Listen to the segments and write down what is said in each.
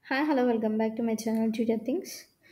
Hi hello welcome back to my channel tutor things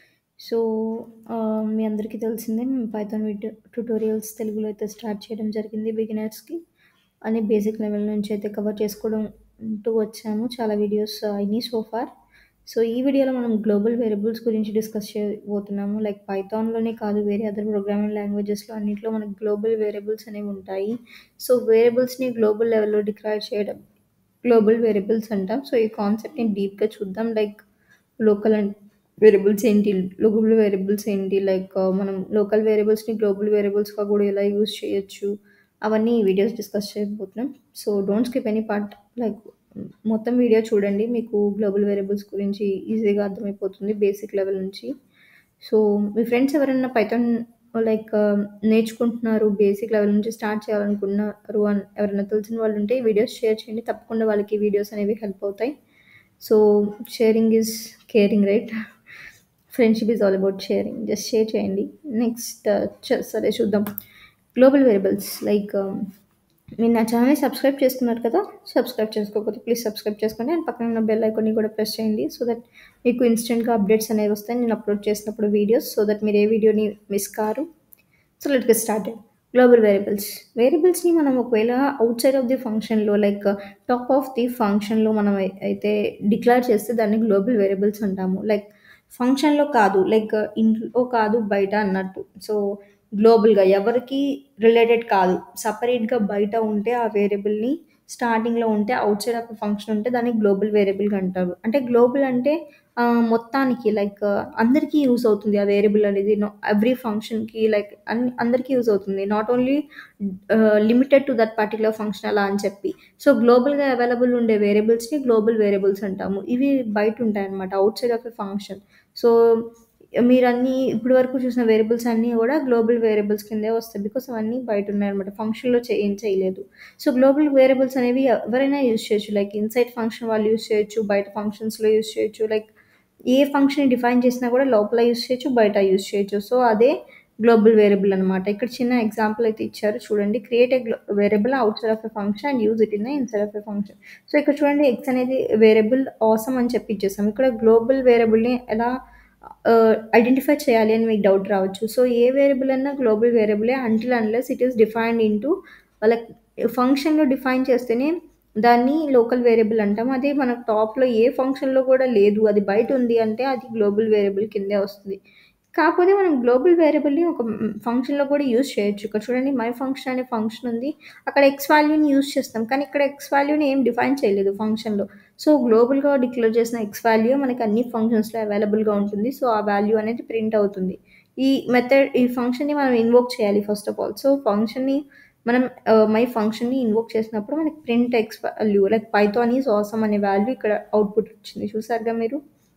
so ah, మీ అందరికీ తెలిసిందే మేము పైథాన్ వీడియో ట్యుటోరియల్స్ తెలుగులో అయితే స్టార్ట్ చేయడం జరిగింది బిగినర్స్‌కి. అన్ని బేసిక్ లెవెల్ నుంచి అయితే కవర్ చేసుకోవడం ఉంటూ వచ్చాము. చాలా వీడియోస్ అయినాయి సో ఫార్. సో ఈ వీడియోలో మనం గ్లోబల్ వేరియబుల్స్ గురించి డిస్కస్ చేయబోతున్నాము. లైక్ పైథాన్‌లోనే కాదు వేరే అదర్ ప్రోగ్రామింగ్ లాంగ్వేజెస్‌లో అన్నిట్లో మనకు గ్లోబల్ వేరియబుల్స్ అనేవి ఉంటాయి. సో వేరియబుల్స్‌ని గ్లోబల్ లెవెల్‌లో డిక్లేర్ చేయడం గ్లోబల్ వేరియబుల్స్ అంటాం. సో ఈ కాన్సెప్ట్‌ని డీప్‌గా చూద్దాం. లైక్ లోకల్ అండ్ వేరియబుల్స్ ఏంటి? గ్లోబల్ వేరియబుల్స్ ఏంటి? లైక్ మనం లోకల్ వేరియబుల్స్‌ని గ్లోబల్ వేరియబుల్స్‌గా కూడా ఎలా యూజ్ చేయొచ్చు? అవన్నీ ఈ వీడియోస్ డిస్కస్ చేయబోతున్నాం. So don't skip any part. Like మొత్తం వీడియో చూడండి. మీకు గ్లోబల్ వేరియబుల్స్ గురించి ఈజీగా అర్థమైపోతుంది బేసిక్ లెవెల్ నుంచి. సో మీ ఫ్రెండ్స్ ఎవరైనా పైథాన్ లైక్ నేర్చుకుంటున్నారు, బేసిక్ లెవెల్ నుంచి స్టార్ట్ చేయాలనుకుంటున్నారు అని ఎవరైనా తెలిసిన వాళ్ళు ఉంటే ఈ వీడియోస్ షేర్ చేయండి. తప్పకుండా వాళ్ళకి ఈ వీడియోస్ అనేవి హెల్ప్ అవుతాయి. So sharing is caring right. Friendship is all about sharing. Just share చేయండి. నెక్స్ట్ చ సరే చూద్దాం. గ్లోబల్ వేరియబుల్స్ లైక్ మీరు నా ఛానల్‌ని సబ్స్క్రైబ్ చేసుకున్నారు కదా! సబ్స్క్రైబ్ చేసుకోకపోతే ప్లీజ్ సబ్స్క్రైబ్ చేసుకోండి. అండ్ పక్కన ఉన్న బెల్ ఐకాన్‌ని కూడా ప్రెస్ చేయండి. సో దట్ మీకు ఇన్‌స్టెంట్‌గా అప్డేట్స్ అనేవి వస్తాయి. నేను అప్లోడ్ చేసినప్పుడు వీడియోస్. సో దట్ మీరు ఏ వీడియోని మిస్ కారు. So let's get started. Global variables. వేరియబుల్స్‌ని మనం ఒకవేళ ఔట్‌సైడ్ ఆఫ్ ది ఫంక్షన్‌లో లైక్ టాప్ ఆఫ్ ది ఫంక్షన్‌లో మనం అయి అయితే డిక్లేర్ చేస్తే దాన్ని గ్లోబల్ వేరియబుల్స్ అంటాము. లైక్ ఫంక్షన్‌లో కాదు. లైక్ ఇంట్లో కాదు బయట అన్నట్టు. సో గ్లోబల్‌గా ఎవరికీ రిలేటెడ్ కాదు. సెపరేట్‌గా బయట ఉంటే ఆ వేరియబుల్‌ని స్టార్టింగ్‌లో ఉంటే ఔట్‌సైడ్ ఆఫ్ ద ఫంక్షన్ ఉంటే దాన్ని గ్లోబల్ వేరియబుల్‌గా అంటారు. అంటే గ్లోబల్ అంటే ఆహ్, మొత్తానికి లైక్ అందరికీ యూజ్ అవుతుంది ఆ వేరియబుల్ అనేది. నో ఎవ్రీ ఫంక్షన్‌కి లైక్ అన్ అందరికీ యూజ్ అవుతుంది. Not only ah, limited to that particular function అలా అని చెప్పి. సో గ్లోబల్‌గా అవైలబుల్ ఉండే వేరియబుల్స్‌ని గ్లోబల్ వేరియబుల్స్ అంటాము. ఇవి బయట ఉంటాయన్నమాట. Outside of the function. So మీరన్నీ ఇప్పటి వరకు చూసిన వేరియబుల్స్ అన్నీ కూడా గ్లోబల్ వేరియబుల్స్ కిందే వస్తాయి. బికాస్ అవన్నీ బయట ఉన్నాయన్నమాట. ఫంక్షన్‌లో చే ఏం చేయలేదు. సో గ్లోబల్ వేరియబుల్స్ అనేవి ఎవరైనా యూజ్ చేయొచ్చు. లైక్ ఇన్‌సైడ్ ఫంక్షన్ వాళ్ళు యూజ్ చేయొచ్చు. బయట ఫంక్షన్స్‌లో యూజ్ చేయొచ్చు. లైక్ ఏ ఫంక్షన్‌ని డిఫైన్ చేసినా కూడా లోపల యూజ్ చేయొచ్చు. బయట యూజ్ చేయొచ్చు. సో అదే గ్లోబల్ వేరియబుల్ అన్నమాట. ఇక్కడ చిన్న ఎగ్జాంపుల్ అయితే ఇచ్చారు చూడండి. క్రియేట్ ఎ గ్లో variable outside of a function and use it in the inside of a function. So ఇక్కడ చూడండి ఎక్స్ అనేది వేరియబుల్ ఆసమ్ అని చెప్పి ఇచ్చేసాం. ఇక్కడ గ్లోబల్ వేరియబుల్‌ని ఎలా ఆహ్, ఐడెంటిఫై చేయాలి అని మీకు డౌట్ రావచ్చు. సో ఏ వేరియబుల్ అన్నా గ్లోబల్ వేరియబులే until unless it is defined into like ఫంక్షన్‌లో డిఫైన్ చేస్తేనే దాన్ని లోకల్ వేరియబుల్ అంటాం. అదే మనకు టాప్‌లో ఏ ఫంక్షన్‌లో కూడా లేదు. అది బయట ఉంది అంటే అది గ్లోబల్ వేరియబుల్ కిందే వస్తుంది. కాకపోతే మనం గ్లోబల్ వేరియబుల్‌ని ఒక హ్మ్, ఫంక్షన్‌లో కూడా యూజ్ చేయొచ్చు. ఇక్కడ చూడండి మై ఫంక్షన్ అనే ఫంక్షన్ ఉంది. అక్కడ ఎక్స్ వాల్యూని యూజ్ చేస్తాం. కానీ ఇక్కడ ఎక్స్ వాల్యూని ఏం డిఫైన్ చేయలేదు ఫంక్షన్‌లో. సో గ్లోబల్‌గా డిక్లేర్ చేసిన ఎక్స్ వాల్యూ మనకి అన్ని ఫంక్షన్స్‌లో అవైలబుల్‌గా ఉంటుంది. సో ఆ వాల్యూ అనేది ప్రింట్ అవుతుంది. ఈ మెథడ్ ఈ ఫంక్షన్‌ని మనం ఇన్వోక్ చేయాలి ఫస్ట్ ఆఫ్ ఆల్. సో ఫంక్షన్‌ని మనం ఆహ్, మై ఫంక్షన్‌ని ఇన్వోక్ చేసినప్పుడు మనకి print x value like Python is awesome అనే వాల్యూ ఇక్కడ అవుట్‌పుట్ వచ్చింది. చూసారుగా మీరు?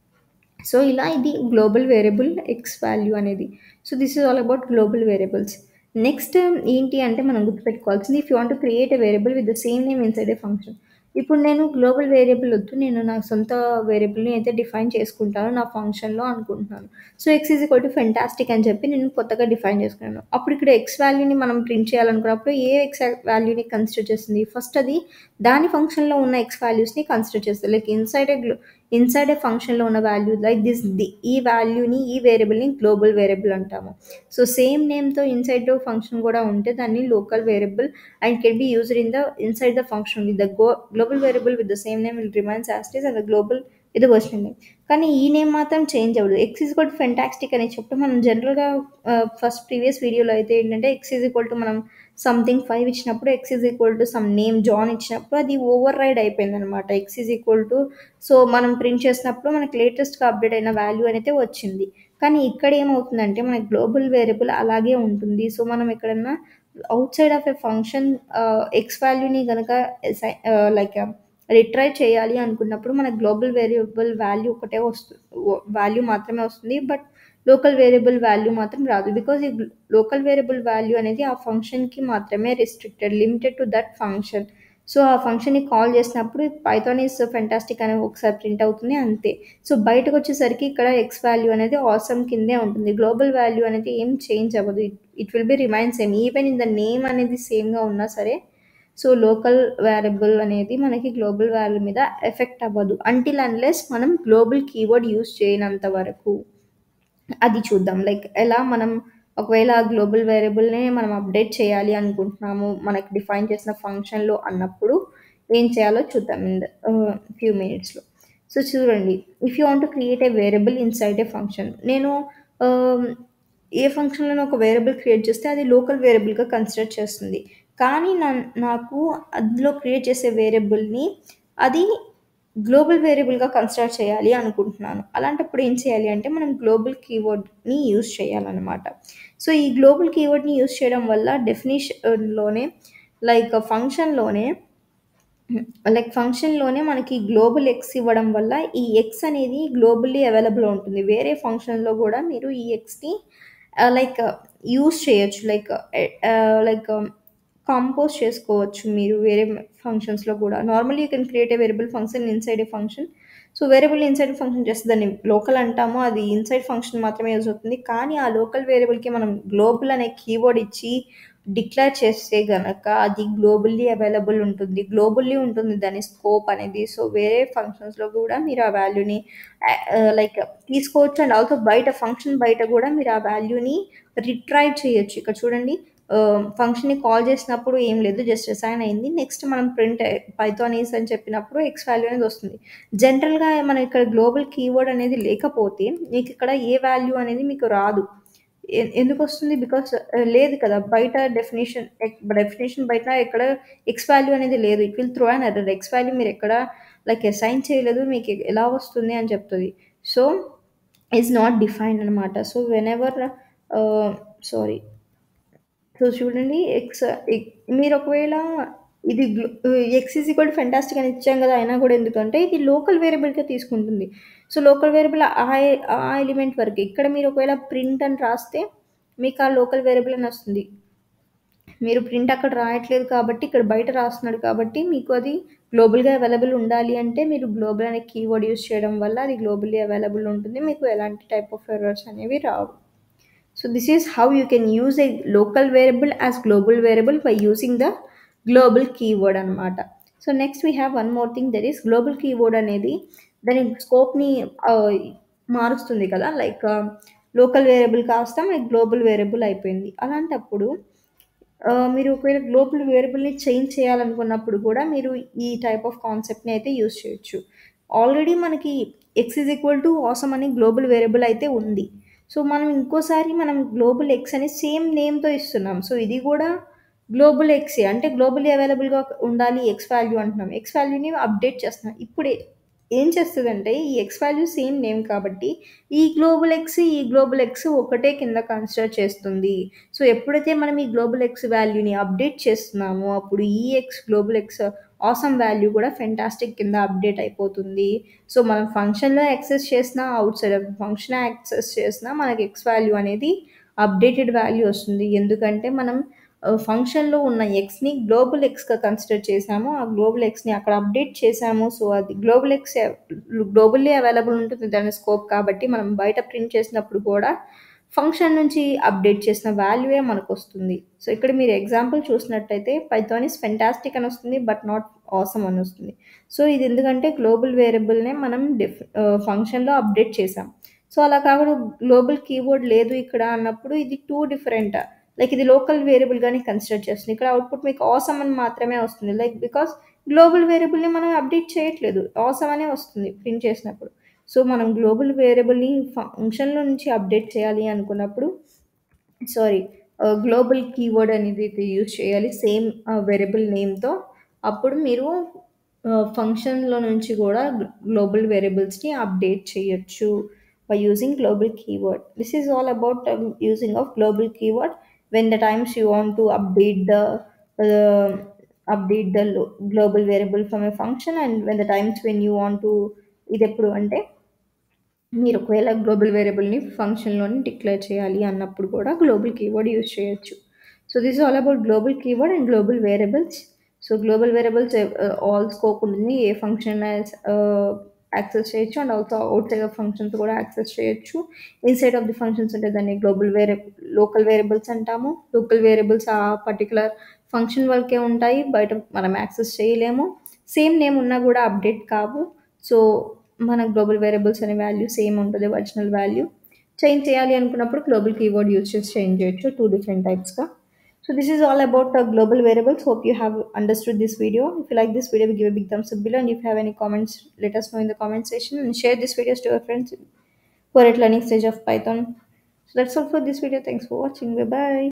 సో ఇలా ఇది గ్లోబల్ వేరియబుల్ ఎక్స్ వాల్యూ అనేది. So this is all about global variables. Next ఏంటి అంటే మనం గుర్తుపెట్టుకోవాల్సింది if you want to create a variable with the same name inside a function. ఇప్పుడు నేను గ్లోబల్ వేరియబుల్ వద్దు. నేను నా సొంత వేరియబుల్‌ని అయితే డిఫైన్ చేసుకుంటాను నా ఫంక్షన్‌లో అనుకుంటున్నాను. So x is equal to fantastic అని చెప్పి నేను కొత్తగా డిఫైన్ చేసుకున్నాను. అప్పుడు ఇక్కడ ఎక్స్ వాల్యూని మనం ప్రింట్ చేయాలనుకున్నప్పుడు ఏ ఎక్స్ వాల్యూని కన్సిడర్ చేస్తుంది? ఫస్ట్ అది దాని ఫంక్షన్‌లో ఉన్న ఎక్స్ వాల్యూస్‌ని కన్సిడర్ చేస్తది. లైక్ ఇన్‌సైడ్ ఎ గ్లో ఇన్‌సైడ్ ఎ ఫంక్షన్‌లో ఉన్న వాల్యూ లైక్ దిస్ ది ఈ వాల్యూని ఈ వేరియబుల్‌ని గ్లోబల్ వేరియబుల్ అంటాము. సో సేమ్ నేమ్‌తో ఇన్‌సైడ్ ఫంక్షన్ కూడా ఉంటే దాన్ని local variable and can be used in the inside the function only. The గో global variable with the same name will remains as it is and the global ఇది original name. కానీ ఈ name మాత్రం change అవ్వదు. X is equal to fantastic అని చెప్పి మనం జనరల్‌గా ఆహ్, ఫస్ట్ ప్రీవియస్ వీడియోలో అయితే ఏంటంటే ఎక్స్ ఈజ్ ఈక్వల్ టు మనం సంథింగ్ 5 ఇచ్చినప్పుడు x is equal to some name John ఇచ్చినప్పుడు అది ఓవర్ రైడ్ అయిపోయిందన్నమాట. X is equal to so మనం ప్రింట్ చేసినప్పుడు మనకి లేటెస్ట్‌గా అప్డేట్ అయిన వాల్యూ అనేది వచ్చింది. కానీ ఇక్కడ ఏమవుతుందంటే మనకి గ్లోబల్ వేరియబుల్ అలాగే ఉంటుంది. సో మనం ఎక్కడన్నా outside of a function ah, x వాల్యూని గనక సై ఆహ్, లైక్ రిట్రైవ్ చేయాలి అనుకున్నప్పుడు మనకు గ్లోబల్ వేరియబుల్ వాల్యూ ఒకటే వస్తు వ వాల్యూ మాత్రమే వస్తుంది. బట్ లోకల్ వేరియబుల్ వాల్యూ మాత్రం రాదు. బికాజ్ ఈ గ్లో లోకల్ వేరియబుల్ వాల్యూ అనేది ఆ ఫంక్షన్‌కి మాత్రమే restricted. Limited to that function. So ఆ ఫంక్షన్‌ని కాల్ చేసినప్పుడు పైథాన్ ఈజ్ ఫెంటాస్టిక్ అని ఒకసారి ప్రింట్ అవుతుంది అంతే. సో బయటకొచ్చేసరికి ఇక్కడ ఎక్స్ వాల్యూ అనేది ఆసమ్ కిందే ఉంటుంది. గ్లోబల్ వాల్యూ అనేది ఏం చేంజ్ అవ్వదు. It it will be remain same. Even in the name అనేది సేమ్‌గా ఉన్నా సరే సో లోకల్ వేరియబుల్ అనేది మనకి గ్లోబల్ వేరియబుల్ మీద ఎఫెక్ట్ అవ్వదు అంటిల్ అన్లెస్ మనం గ్లోబల్ కీవర్డ్ యూస్ చేయనంత వరకు అది చూద్దాం లైక్ ఎలా మనం ఒకవేళ గ్లోబల్ వేరియబుల్ని మనం అప్డేట్ చేయాలి అనుకుంటున్నాము మనకి డిఫైన్ చేసిన ఫంక్షన్లో అన్నప్పుడు ఏం చేయాలో చూద్దాం ఇన్ ద ఫ్యూ మినిట్స్లో సో చూడండి if you want to create a variable inside a function నేను um, ఏ ఫంక్షన్లో ఒక వేరియబుల్ క్రియేట్ చేస్తే అది లోకల్ వేరియబుల్గా కన్సిడర్ చేస్తుంది కానీ నా నాకు అందులో క్రియేట్ చేసే వేరియబుల్ని అది గ్లోబల్ వేరియబుల్గా కన్సిడర్ చేయాలి అనుకుంటున్నాను అలాంటప్పుడు ఏం చేయాలి అంటే మనం గ్లోబల్ కీవర్డ్ని యూస్ చేయాలన్నమాట సో ఈ గ్లోబల్ కీవర్డ్ని యూస్ చేయడం వల్ల డెఫినేషన్లోనే లైక్ ఫంక్షన్లోనే లైక్ ఫంక్షన్లోనే మనకి గ్లోబల్ ఎక్స్ ఇవ్వడం వల్ల ఈ ఎక్స్ అనేది గ్లోబల్లీ అవైలబుల్ ఉంటుంది వేరే ఫంక్షన్లో కూడా మీరు ఈ ఎక్స్ని లైక్ యూస్ చేయొచ్చు లైక్ లైక్ కంపోజ్ చేసుకోవచ్చు మీరు వేరే ఫంక్షన్స్లో కూడా normally you can create a variable function inside a function so variable inside function చేస్తే దాన్ని లోకల్ అంటాము అది ఇన్సైడ్ ఫంక్షన్ మాత్రమే యూజ్ అవుతుంది కానీ ఆ లోకల్ వేరియబుల్కి మనం గ్లోబల్ అనే కీవర్డ్ ఇచ్చి డిక్లేర్ చేస్తే గనక అది గ్లోబల్లీ అవైలబుల్ ఉంటుంది గ్లోబల్లీ ఉంటుంది దాని స్కోప్ అనేది సో వేరే ఫంక్షన్స్లో కూడా మీరు ఆ వాల్యూని లైక్ తీసుకోవచ్చు అండ్ ఆల్సో బయట ఫంక్షన్ బయట కూడా మీరు ఆ వాల్యూని రిట్రైవ్ చేయొచ్చు ఇక్కడ చూడండి ఫంక్షన్ని కాల్ చేసినప్పుడు ఏం లేదు జస్ట్ అసైన్ అయింది నెక్స్ట్ మనం ప్రింట్ పైథాన్ ఈస్ అని చెప్పినప్పుడు ఎక్స్ వాల్యూ అనేది వస్తుంది జనరల్గా మనం ఇక్కడ గ్లోబల్ కీవర్డ్ అనేది లేకపోతే మీకు ఇక్కడ ఏ వాల్యూ అనేది మీకు రాదు ఎ- ఎందుకు వస్తుంది బికాస్ లేదు కదా బయట డెఫినేషన్ డెఫినేషన్ బయట ఎక్కడ ఎక్స్ వాల్యూ అనేది లేదు it will throw an error x value మీరు ఎక్కడ లైక్ అసైన్ చేయలేదు మీకు ఎలా వస్తుంది అని చెప్తుంది సో ఈజ్ నాట్ డిఫైన్డ్ అనమాట so whenever sorry so చూడండి ఎక్స్ మీరు ఒకవేళ ఇది ఎక్స్ ఈజ్ ఈక్వల్ ఫెంటాస్టిక్ అని ఇచ్చాం కదా అయినా కూడా ఎందుకంటే ఇది లోకల్ వేరియబుల్గా తీసుకుంటుంది సో లోకల్ వేరియబుల్ ఆ ఆ ఎలిమెంట్ వరకు ఇక్కడ మీరు ఒకవేళ ప్రింట్ అని రాస్తే మీకు ఆ లోకల్ వేరియబుల్ అని వస్తుంది మీరు ప్రింట్ అక్కడ రాయట్లేదు కాబట్టి ఇక్కడ బయట రాస్తున్నాడు కాబట్టి మీకు అది గ్లోబల్గా అవైలబుల్ ఉండాలి అంటే మీరు గ్లోబల్ అనే కీవర్డ్ యూస్ చేయడం వల్ల అది గ్లోబల్లీ అవైలబుల్ ఉంటుంది మీకు ఎలాంటి టైప్ ఆఫ్ ఎర్రర్స్ అనేవి రావు So this is how you can use a local variable as global variable by using the global keyword అనమాట so next we have one more thing that is global keyword అనేది దాని స్కోప్ని మారుస్తుంది కదా like local variable కాస్త మనకి global variable అయిపోయింది అలాంటప్పుడు ఆ, మీరు ఒకవేళ గ్లోబల్ వేరియబుల్ని చేంజ్ చేయాలనుకున్నప్పుడు కూడా మీరు ఈ టైప్ ఆఫ్ కాన్సెప్ట్ని అయితే యూస్ చేయొచ్చు ఆల్రెడీ మనకి x is equal to awesome అని గ్లోబల్ వేరియబుల్ అయితే ఉంది సో మనం ఇంకోసారి మనం గ్లోబల్ ఎక్స్ అని సేమ్ నేమ్తో ఇస్తున్నాం సో ఇది కూడా గ్లోబల్ ఎక్స్ అంటే గ్లోబల్లీ అవైలబుల్గా ఉండాలి ఎక్స్ వాల్యూ అంటున్నాం ఎక్స్ వాల్యూని అప్డేట్ చేస్తున్నాం ఇప్పుడే ఏం చేస్తుందంటే ఈ ఎక్స్ వాల్యూ సేమ్ నేమ్ కాబట్టి ఈ గ్లోబల్ ఎక్స్ ఈ గ్లోబల్ ఎక్స్ ఒకటే కింద కన్సిడర్ చేస్తుంది సో ఎప్పుడైతే మనం ఈ గ్లోబల్ ఎక్స్ వాల్యూని అప్డేట్ చేస్తున్నామో అప్పుడు ఈ x global x awesome value కూడా ఫెంటాస్టిక్ కింద అప్డేట్ అయిపోతుంది సో మనం ఫంక్షన్లో యాక్సెస్ చేసినా outside of function access చేసినా మనకి ఎక్స్ వాల్యూ అనేది అప్డేటెడ్ వాల్యూ వస్తుంది ఎందుకంటే మనం ఫంక్షన్లో ఉన్న ఎక్స్ని గ్లోబల్ ఎక్స్గా కన్సిడర్ చేసాము ఆ గ్లోబల్ ఎక్స్ని అక్కడ అప్డేట్ చేసాము సో అది గ్లోబల్ ఎక్స్ గ్లోబల్లీ అవైలబుల్ ఉంటుంది దాని స్కోప్ కాబట్టి మనం బయట ప్రింట్ చేసినప్పుడు కూడా ఫంక్షన్ నుంచి అప్డేట్ చేసిన వాల్యూయే మనకు వస్తుంది సో ఇక్కడ మీరు ఎగ్జాంపుల్ చూసినట్టయితే పైథాన్ ఇస్ ఫెంటాస్టిక్ అని వస్తుంది బట్ నాట్ ఆసమ్ అని వస్తుంది సో ఇది ఎందుకంటే గ్లోబల్ వేరియబుల్నే మనం డిఫ్ ఫంక్షన్లో అప్డేట్ చేసాం సో అలా కాకుండా గ్లోబల్ కీవర్డ్ లేదు ఇక్కడ అన్నప్పుడు ఇది టూ డిఫరెంట్ లైక్ ఇది లోకల్ వేరియబుల్గానే కన్సిడర్ చేస్తుంది ఇక్కడ అవుట్పుట్ మీకు ఆసమ్ అని మాత్రమే వస్తుంది లైక్ బికాస్ గ్లోబల్ వేరియబుల్ని మనం అప్డేట్ చేయట్లేదు ఆసమ్ అనే వస్తుంది ప్రింట్ చేసినప్పుడు సో మనం గ్లోబల్ వేరియబుల్ని ఫంక్షన్లో నుంచి అప్డేట్ చేయాలి అనుకున్నప్పుడు సారీ గ్లోబల్ కీవర్డ్ అనేది అయితే యూజ్ చేయాలి సేమ్ వేరియబుల్ నేమ్తో అప్పుడు మీరు ఫంక్షన్లో నుంచి కూడా గ్లోబల్ వేరియబుల్స్ని అప్డేట్ చేయొచ్చు by using global keyword this is all about using of global keyword when the times you want to update the uh, update the lo- global variable from a function and when the times when you want to ఇది ఎప్పుడు అంటే మీరు ఒకవేళ global వేరియబుల్ని ఫంక్షన్లోని declare చేయాలి అన్నప్పుడు కూడా global keyword use చేయొచ్చు so this all about global keyword and global variables so global variables all scope ఉంటుంది ఏ ఫంక్షన్ యాక్సెస్ చేయొచ్చు and also outside of functions కూడా యాక్సెస్ చేయొచ్చు ఇన్సైడ్ ఆఫ్ ది ఫంక్షన్స్ ఉంటే దాన్ని గ్లోబల్ వేరే local variables అంటాము లోకల్ వేరియబుల్స్ ఆ పర్టికులర్ ఫంక్షన్ వరకే ఉంటాయి బయట మనం యాక్సెస్ చేయలేము సేమ్ నేమ్ ఉన్నా కూడా అప్డేట్ కావు సో మన గ్లోబల్ వేరియబుల్స్ అనే వాల్యూ సేమ్ ఉంటుంది ఒరిజినల్ వాల్యూ చేంజ్ చేయాలి అనుకున్నప్పుడు గ్లోబల్ కీవర్డ్ యూజ్ చేసి చేంజ్ చేయొచ్చు టూ డిఫరెంట్ టైప్స్గా So this is all about uh, global variables. Hope you have understood this video. If you like this video, give a big thumbs up below. And if you have any comments, let us know in the comment section and share this videos to your friends who are at learning stage of Python. So that's all for this video. Thanks for watching. Bye bye.